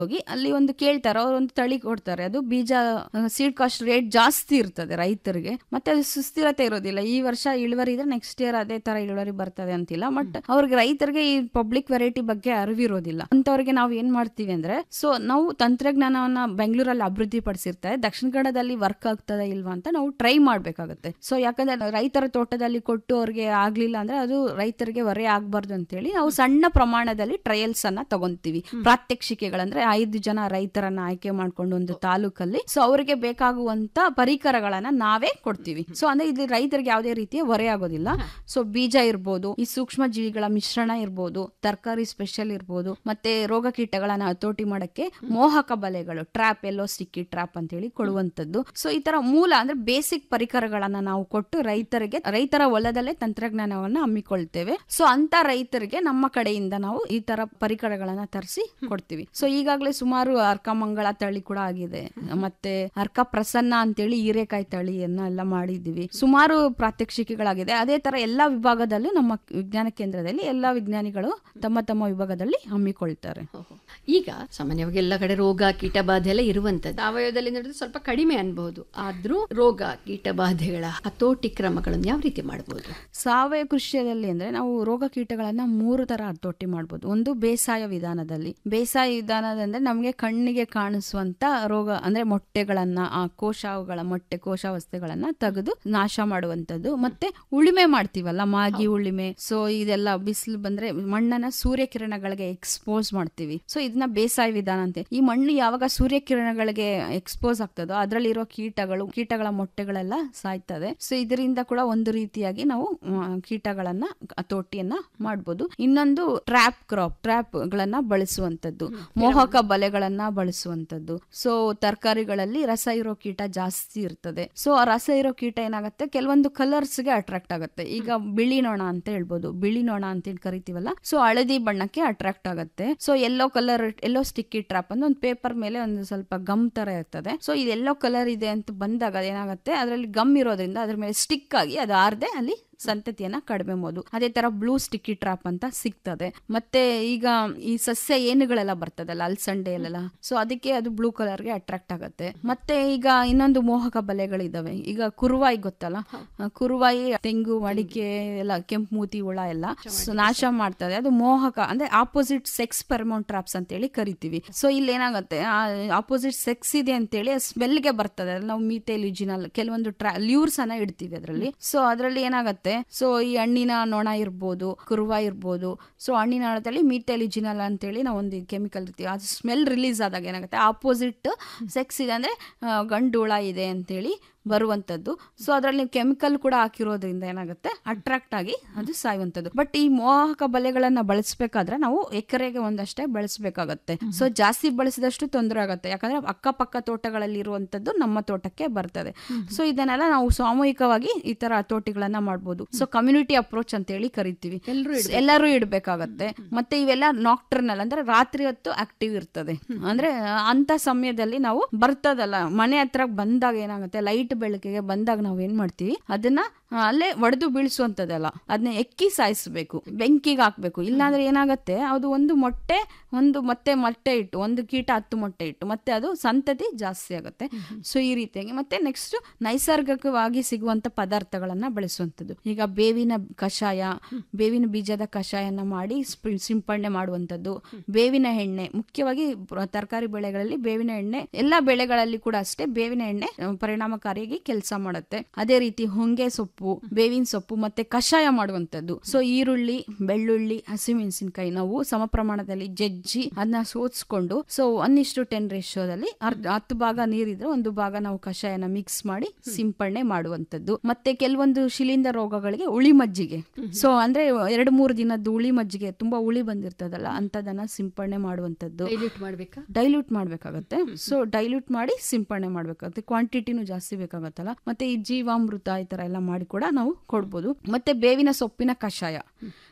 ಹೋಗಿ ಅಲ್ಲಿ ಒಂದು ಕೇಳ್ತಾರೆ ಅವ್ರು ಒಂದು ತಳಿ ಕೊಡ್ತಾರೆ ಅದು ಬೀಜ ಸೀಡ್ ಕಾಸ್ಟ್ ರೇಟ್ ಜಾಸ್ತಿ ಇರ್ತದೆ ರೈತರಿಗೆ ಮತ್ತೆ ಅದು ಸುಸ್ಥಿರತೆ ಇರೋದಿಲ್ಲ ಈ ವರ್ಷ ಇಳುವರಿ ಇದ್ರೆ ನೆಕ್ಸ್ಟ್ ಇಯರ್ ಅದೇ ತರ ಇಳುವರಿ ಬರ್ತದೆ ಅಂತಿಲ್ಲ ಬಟ್ ಅವ್ರಿಗೆ ರೈತರಿಗೆ ಈ ಪಬ್ಲಿಕ್ ವೆರೈಟಿ ಬಗ್ಗೆ ಅರಿವಿರೋದಿಲ್ಲ ಅಂತವ್ರಿಗೆ ನಾವು ಏನ್ ಮಾಡ್ತೀವಿ ಅಂದ್ರೆ ಸೊ ನಾವು ತಂತ್ರಜ್ಞಾನವನ್ನ ಬೆಂಗಳೂರಲ್ಲಿ ಅಭಿವೃದ್ಧಿ ಪಡಿಸಿರ್ತಾರೆ ದಕ್ಷಿಣ ಕನ್ನಡದಲ್ಲಿ ವರ್ಕ್ ಆಗ್ತದ ಇಲ್ವಾ ಅಂತ ನಾವು ಟ್ರೈ ಮಾಡ್ಬೇಕಾಗತ್ತೆ ಸೊ ಯಾಕಂದ್ರೆ ರೈತರ ತೋಟದಲ್ಲಿ ಕೊಟ್ಟು ಅವ್ರಿಗೆ ಆಗ್ಲಿಲ್ಲ ಅಂದ್ರೆ ಅದು ರೈತರಿಗೆ ಹೊರೆ ಆಗ್ಬಾರ್ದು ಅಂತೇಳಿ ನಾವು ಸಣ್ಣ ಪ್ರಮಾಣದಲ್ಲಿ ಟ್ರಯಲ್ಸ್ ಅನ್ನ ತಗೊಂತೀವಿ ಪ್ರಾತ್ಯಕ್ಷಿಕೆಗಳಂದ್ರೆ ಐದು ಜನ ರೈತರನ್ನ ಆಯ್ಕೆ ಮಾಡ್ಕೊಂಡು ಒಂದು ತಾಲೂಕಲ್ಲಿ ಸೊ ಅವರಿಗೆ ಬೇಕಾಗುವಂತ ಪರಿಕರಗಳನ್ನ ನಾವೇ ಕೊಡ್ತೀವಿ ಸೊ ಅಂದ್ರೆ ಇಲ್ಲಿ ರೈತರಿಗೆ ಯಾವುದೇ ರೀತಿಯ ಹೊರೆ ಆಗೋದಿಲ್ಲ ಸೊ ಬೀಜ ಇರ್ಬೋದು ಈ ಸೂಕ್ಷ್ಮ ಜೀವಿಗಳ ಮಿಶ್ರಣ ಇರ್ಬೋದು ತರಕಾರಿ ಸ್ಪೆಷಲ್ ಇರ್ಬೋದು ಮತ್ತೆ ರೋಗ ಕೀಟಗಳನ್ನ ಹತೋಟಿ ಮಾಡಕ್ಕೆ ಮೋಹಕ ಬಲೆಗಳು ಟ್ರಾಪ್ ಎಲ್ಲೋ ಸ್ಟಿಕ್ಕಿ ಟ್ರಾಪ್ ಅಂತ ಹೇಳಿ ಕೊಡುವಂತದ್ದು ಸೊ ಈ ತರ ಮೂಲ ಅಂದ್ರೆ ಬೇಸಿಕ್ ಪರಿಕರಗಳನ್ನ ನಾವು ಕೊಟ್ಟು ರೈತರಿಗೆ ರೈತರ ಹೊಲದಲ್ಲೇ ತಂತ್ರಜ್ಞಾನವನ್ನ ಹಮ್ಮಿಕೊಳ್ತೇವೆ ಸೊ ಅಂತ ರೈತರಿಗೆ ನಮ್ಮ ಕಡೆಯಿಂದ ನಾವು ಈ ತರ ಪರಿಕರಗಳನ್ನ ತರಿಸಿ ಕೊಡ್ತೀವಿ ಸೊ ಈಗಾಗಲೇ ಸುಮಾರು ಅರ್ಕಮಂಗಳ ತಳಿ ಕೂಡ ಆಗಿದೆ ಮತ್ತೆ ಅರ್ಕ ಪ್ರಸನ್ನ ಅಂತೇಳಿ ಹೀರೆಕಾಯಿ ತಳಿಯನ್ನ ಎಲ್ಲ ಮಾಡಿದೀವಿ ಸುಮಾರು ಪ್ರಾತ್ಯಕ್ಷಿಕೆಗಳಾಗಿದೆ ಅದೇ ತರ ಎಲ್ಲಾ ವಿಭಾಗದಲ್ಲೂ ನಮ್ಮ ವಿಜ್ಞಾನ ಕೇಂದ್ರದಲ್ಲಿ ಎಲ್ಲಾ ವಿಜ್ಞಾನಿಗಳು ತಮ್ಮ ತಮ್ಮ ವಿಭಾಗದಲ್ಲಿ ಹಮ್ಮಿಕೊಳ್ತಾರೆ ಓಹೋ. ಈಗ ಸಾಮಾನ್ಯವಾಗಿ ಎಲ್ಲ ಕಡೆ ರೋಗ ಕೀಟ ಬಾಧೆ ಎಲ್ಲ ಇರುವಂತದ್ದು ಸಾವಯವದಲ್ಲಿ ನಡೆದು ಸ್ವಲ್ಪ ಕಡಿಮೆ ಅನ್ಬಹುದು ಆದ್ರೂ ರೋಗ ಕೀಟ ಬಾಧೆಗಳ ಹತೋಟಿ ಕ್ರಮಗಳನ್ನು ಯಾವ ರೀತಿ ಮಾಡಬಹುದು ಸಾವಯವ ಕೃಷಿಯಲ್ಲಿ ಅಂದ್ರೆ ನಾವು ರೋಗ ಕೀಟಗಳನ್ನ ಮೂರು ತರ ಹತೋಟಿ ಮಾಡ್ಬೋದು ಒಂದು ಬೇಸಾಯ ವಿಧಾನದಲ್ಲಿ ಬೇಸಾಯ ವಿಧಾನದಂದ್ರೆ ನಮಗೆ ಕಣ್ಣಿಗೆ ಕಾಣಿಸುವಂತ ರೋಗ ಅಂದ್ರೆ ಮೊಟ್ಟೆಗಳನ್ನ ಆ ಕೋಶಗಳ ಮೊಟ್ಟೆ ಕೋಶಾವಸ್ಥೆಗಳನ್ನ ತೆಗೆದು ನಾಶ ಮಾಡುವಂತದ್ದು ಮತ್ತೆ ಉಳಿಮೆ ಮಾಡ್ತೀವಲ್ಲ ಮಾಗಿ ಉಳಿಮೆ ಸೊ ಇದೆಲ್ಲ ಬಿಸಿಲು ಬಂದ್ರೆ ಮಣ್ಣನ್ನ ಸೂರ್ಯಕಿರಣಗಳಿಗೆ ಎಕ್ಸ್ಪೋಸ್ ಮಾಡ್ತೀವಿ ಸೊ ಇದನ್ನ ಬೇಸಾಯ ವಿಧಾನ ಅಂತೆ ಈ ಮಣ್ಣು ಯಾವಾಗ ಸೂರ್ಯಕಿರಣಗಳಿಗೆ ಎಕ್ಸ್ಪೋಸ್ ಆಗ್ತದೋ ಅದರಲ್ಲಿರೋ ಕೀಟಗಳು ಕೀಟಗಳ ಮೊಟ್ಟೆಗಳೆಲ್ಲ ಸಾಯ್ತದೆ ಸೊ ಇದರಿಂದ ಕೂಡ ಒಂದು ರೀತಿಯಾಗಿ ನಾವು ಆ, ಕೀಟಗಳನ್ನ ಹತೋಟಿಯನ್ನ ಮಾಡ್ಬೋದು ಇನ್ನೊಂದು ಟ್ರ್ಯಾಪ್ ಕ್ರಾಪ್ ಟ್ರ್ಯಾಪ್ ಗಳನ್ನ ಬಳಸುವಂತದ್ದು ಮೋಹಕ ಬಲೆಗಳನ್ನ ಬಳಸುವಂತದ್ದು ಸೊ ತರಕಾರಿಗಳಲ್ಲಿ ರಸ ಇರೋ ಕೀಟ ಜಾಸ್ತಿ ಇರ್ತದೆ ಸೊ ಆ ರಸ ಇರೋ ಕೀಟ ಏನಾಗುತ್ತೆ ಕೆಲವೊಂದು ಕಲರ್ಸ್ ಗೆ ಅಟ್ರಾಕ್ಟ್ ಆಗುತ್ತೆ ಈಗ ಬಿಳಿ ನೊಣ ಅಂತ ಹೇಳ್ಬೋದು ಬಿಳಿ ನೊಣ ಅಂತ ಹೇಳಿ ಕರಿತೀವಲ್ಲ ಸೊ ಹಳದಿ ಬಣ್ಣಕ್ಕೆ ಅಟ್ರಾಕ್ಟ್ ಆಗುತ್ತೆ so yellow colour yellow sticky trap ಅಂದ್ರೆ ಒಂದು ಪೇಪರ್ ಮೇಲೆ ಒಂದು ಸ್ವಲ್ಪ ಗಮ್ ತರ ಇರ್ತದೆ ಸೊ ಇದು ಎಲ್ಲೋ ಕಲರ್ ಇದೆ ಅಂತ ಬಂದಾಗ ಏನಾಗುತ್ತೆ ಅದರಲ್ಲಿ ಗಮ್ ಇರೋದ್ರಿಂದ ಅದ್ರ ಮೇಲೆ ಸ್ಟಿಕ್ ಆಗಿ ಅದು ಆರ್ದೆ ಅಲ್ಲಿ ಸಂತತಿಯನ್ನ ಕಡಿಮೆ ಮಾಡೋದು ಅದೇ ತರ ಬ್ಲೂ ಸ್ಟಿಕ್ಕಿ ಟ್ರಾಪ್ ಅಂತ ಸಿಗ್ತದೆ ಮತ್ತೆ ಈಗ ಈ ಸಸ್ಯ ಏನುಗಳೆಲ್ಲ ಬರ್ತದಲ್ಲ ಅಲ್ಸಂಡೆಯಲ್ಲೆಲ್ಲ ಸೊ ಅದಕ್ಕೆ ಅದು ಬ್ಲೂ ಕಲರ್ಗೆ ಅಟ್ರಾಕ್ಟ್ ಆಗುತ್ತೆ ಮತ್ತೆ ಈಗ ಇನ್ನೊಂದು ಮೋಹಕ ಬಲೆಗಳಿದಾವೆ ಈಗ ಕುರುವಾಯಿ ಗೊತ್ತಲ್ಲ ಆ, ಕುರುವಾಯಿ ತೆಂಗು ಅಡಿಕೆ ಎಲ್ಲ ಕೆಂಪು ಮೂತಿ ಹುಳ ಎಲ್ಲ ಸೊ ನಾಶ ಮಾಡ್ತದೆ ಅದು ಮೋಹಕ ಅಂದ್ರೆ ಆಪೋಸಿಟ್ ಸೆಕ್ಸ್ ಪೆರ್ಮೋನ್ ಟ್ರಾಪ್ಸ್ ಅಂತ ಹೇಳಿ ಕರಿತೀವಿ ಸೊ ಇಲ್ಲಿ ಏನಾಗುತ್ತೆ ಆಪೋಸಿಟ್ ಸೆಕ್ಸ್ ಇದೆ ಅಂತೇಳಿ ಸ್ಮೆಲ್ಗೆ ಬರ್ತದೆ ಅದ್ರಲ್ಲಿ ನಾವು ಮೀಥೈಲಿಜಿನಲ್ ಕೆಲವೊಂದು ಟ್ರಾ ಲ್ಯೂರ್ಸ್ ಅನ್ನ ಇಡ್ತೀವಿ ಅದರಲ್ಲಿ ಸೊ ಅದರಲ್ಲಿ ಏನಾಗುತ್ತೆ ಸೊ ಈ ಹಣ್ಣಿನ ನೊಣ ಇರ್ಬೋದು ಕುರುವ ಇರ್ಬೋದು ಸೊ ಹಣ್ಣಿನ ನೊಣದಲ್ಲಿ ಮೀಥೈಲಿಜಿನಲ್ ಅಂತೇಳಿ ನಾವು ಒಂದು ಕೆಮಿಕಲ್ ಇರ್ತೀವಿ ಅದು ಸ್ಮೆಲ್ ರಿಲೀಸ್ ಆದಾಗ ಏನಾಗುತ್ತೆ ಆಪೋಸಿಟ್ ಸೆಕ್ಸ್ ಇದೆ ಅಂದ್ರೆ ಆ, ಗಂಡು ಹುಳ ಇದೆ ಅಂತೇಳಿ ಬರುವಂತದ್ದು ಸೊ ಅದ್ರಲ್ಲಿ ನೀವು ಕೆಮಿಕಲ್ ಕೂಡ ಹಾಕಿರೋದ್ರಿಂದ ಏನಾಗುತ್ತೆ ಅಟ್ರಾಕ್ಟ್ ಆಗಿ ಅದು ಸಾಯುವಂತದ್ದು ಬಟ್ ಈ ಮೋಹಕ ಬಲೆಗಳನ್ನ ಬಳಸಬೇಕಾದ್ರೆ ನಾವು ಎಕರೆಗೆ ಒಂದಷ್ಟೇ ಬಳಸಬೇಕಾಗತ್ತೆ ಸೊ ಜಾಸ್ತಿ ಬಳಸಿದಷ್ಟು ತೊಂದರೆ ಆಗುತ್ತೆ ಯಾಕಂದ್ರೆ ಅಕ್ಕಪಕ್ಕ ತೋಟಗಳಲ್ಲಿ ಇರುವಂತದ್ದು ನಮ್ಮ ತೋಟಕ್ಕೆ ಬರ್ತದೆ ಸೊ ಇದನ್ನೆಲ್ಲ ನಾವು ಸಾಮೂಹಿಕವಾಗಿ ಈ ತರ ಹತೋಟಿಗಳನ್ನ ಮಾಡ್ಬೋದು ಸೊ ಕಮ್ಯುನಿಟಿ ಅಪ್ರೋಚ್ ಅಂತ ಹೇಳಿ ಕರಿತೀವಿ ಎಲ್ಲರೂ ಇಡ್ಬೇಕಾಗತ್ತೆ ಮತ್ತೆ ಇವೆಲ್ಲ ನಾಕ್ಟರ್ನಲ್ ಅಂದ್ರೆ ರಾತ್ರಿ ಹೊತ್ತು ಆಕ್ಟಿವ್ ಇರ್ತದೆ ಅಂದ್ರೆ ಆ, ಅಂತ ಸಮಯದಲ್ಲಿ ನಾವು ಬರ್ತದಲ್ಲ ಮನೆ ಹತ್ರ ಬಂದಾಗ ಏನಾಗುತ್ತೆ ಲೈಟ್ ಬೆಳಕಿಗೆ ಬಂದಾಗ ನಾವ್ ಏನ್ ಮಾಡ್ತೀವಿ ಅದನ್ನ ಆ, ಅಲ್ಲೇ ಒಡೆದು ಬೀಳಿಸುವಂತದಲ್ಲ ಅದನ್ನ ಎಕ್ಕಿ ಸಾಯಿಸ್ಬೇಕು ಬೆಂಕಿಗೆ ಹಾಕ್ಬೇಕು ಇಲ್ಲಾಂದ್ರೆ ಏನಾಗುತ್ತೆ ಅದು ಒಂದು ಮೊಟ್ಟೆ ಒಂದು ಮತ್ತೆ ಮೊಟ್ಟೆ ಇಟ್ಟು ಒಂದು ಕೀಟ ಹತ್ತು ಮೊಟ್ಟೆ ಇಟ್ಟು ಮತ್ತೆ ಅದು ಸಂತತಿ ಜಾಸ್ತಿ ಆಗುತ್ತೆ ಸೊ ಈ ರೀತಿಯಾಗಿ ಮತ್ತೆ ನೆಕ್ಸ್ಟ್ ನೈಸರ್ಗಿಕವಾಗಿ ಸಿಗುವಂತ ಪದಾರ್ಥಗಳನ್ನ ಬಳಸುವಂಥದ್ದು ಈಗ ಬೇವಿನ ಕಷಾಯ ಬೇವಿನ ಬೀಜದ ಕಷಾಯನ ಮಾಡಿ ಸ್ಪ್ರಿ- ಸಿಂಪಡಣೆ ಮಾಡುವಂಥದ್ದು ಬೇವಿನ ಎಣ್ಣೆ ಮುಖ್ಯವಾಗಿ ಪ್ರ- ತರಕಾರಿ ಬೆಳೆಗಳಲ್ಲಿ ಬೇವಿನ ಎಣ್ಣೆ ಎಲ್ಲಾ ಬೆಳೆಗಳಲ್ಲಿ ಕೂಡ ಅಷ್ಟೇ ಬೇವಿನ ಎಣ್ಣೆ ಆ, ಪರಿಣಾಮಕಾರಿಯಾಗಿ ಕೆಲಸ ಮಾಡುತ್ತೆ ಅದೇ ರೀತಿ ಹೊಂಗೆ ಸೊಪ್ಪು ಬೇವಿನ ಸೊಪ್ಪು ಮತ್ತೆ ಕಷಾಯ ಮಾಡುವಂಥದ್ದು ಸೊ ಈರುಳ್ಳಿ ಬೆಳ್ಳುಳ್ಳಿ ಹಸಿಮೆಣಸಿನಕಾಯಿ ನಾವು ಸಮ ಪ್ರಮಾಣದಲ್ಲಿ ಜಜ್ಜಿ ಅದನ್ನ ಸೋದಿಸ್ಕೊಂಡು ಸೊ ಒನ್ ಇಷ್ಟು ಟೆನ್ ರೇಷಿಯೋದಲ್ಲಿ ಅರ್ಧ ಹತ್ತು ಭಾಗ ನೀರಿದ್ರೆ ಒಂದು ಭಾಗ ನಾವು ಕಷಾಯನ ಮಿಕ್ಸ್ ಮಾಡಿ ಸಿಂಪಡಣೆ ಮಾಡುವಂಥದ್ದು ಮತ್ತೆ ಕೆಲವೊಂದು ಶಿಲೀಂಧ್ರ ರೋಗಗಳಿಗೆ ಉಳಿ ಮಜ್ಜಿಗೆ ಸೊ ಅಂದ್ರೆ ಎರಡು ಮೂರು ದಿನದ್ದು ಉಳಿ ಮಜ್ಜಿಗೆ ತುಂಬಾ ಉಳಿ ಬಂದಿರ್ತದಲ್ಲ ಅಂತದನ್ನ ಸಿಂಪಡಣೆ ಮಾಡುವಂಥದ್ದು ಡೈಲ್ಯೂಟ್ ಮಾಡ್ಬೇಕಾ ಡೈಲ್ಯೂಟ್ ಮಾಡ್ಬೇಕಾಗತ್ತೆ ಸೊ ಡೈಲ್ಯೂಟ್ ಮಾಡಿ ಸಿಂಪಡಣೆ ಮಾಡ್ಬೇಕಾಗತ್ತೆ ಕ್ವಾಂಟಿಟಿನೂ ಜಾಸ್ತಿ ಬೇಕಾಗತ್ತಲ್ಲ ಮತ್ತೆ ಈ ಜೀವಾಮೃತ ಈ ತರ ಎಲ್ಲ ಮಾಡಿ ಕೂಡ ನಾವು ಕೊಡ್ಬೋದು ಮತ್ತೆ ಬೇವಿನ ಸೊಪ್ಪಿನ ಕಷಾಯ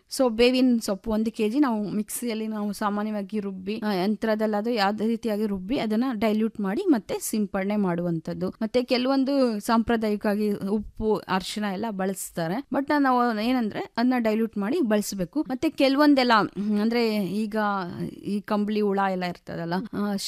ಸೊ ಬೇವಿನ ಸೊಪ್ಪು ಒಂದು ಕೆಜಿ ನಾವು ಮಿಕ್ಸಿಯಲ್ಲಿ ನಾವು ಸಾಮಾನ್ಯವಾಗಿ ರುಬ್ಬಿ ಆ, ಯಂತ್ರದಲ್ಲಾದ್ರೂ ಯಾವ್ದೇ ರೀತಿಯಾಗಿ ರುಬ್ಬಿ ಅದನ್ನ ಡೈಲ್ಯೂಟ್ ಮಾಡಿ ಮತ್ತೆ ಸಿಂಪಡಣೆ ಮಾಡುವಂತದ್ದು ಮತ್ತೆ ಕೆಲವೊಂದು ಸಾಂಪ್ರದಾಯಿಕವಾಗಿ ಉಪ್ಪು ಅರಿಶಿನ ಎಲ್ಲ ಬಳಸ್ತಾರೆ ಬಟ್ ನಾವು ಏನಂದ್ರೆ ಅದನ್ನ ಡೈಲ್ಯೂಟ್ ಮಾಡಿ ಬಳಸಬೇಕು ಮತ್ತೆ ಕೆಲವೊಂದೆಲ್ಲ ಹ್ಮ್, ಅಂದ್ರೆ ಈಗ ಈ ಕಂಬಳಿ ಹುಳ ಎಲ್ಲ ಇರ್ತದಲ್ಲ ಆ,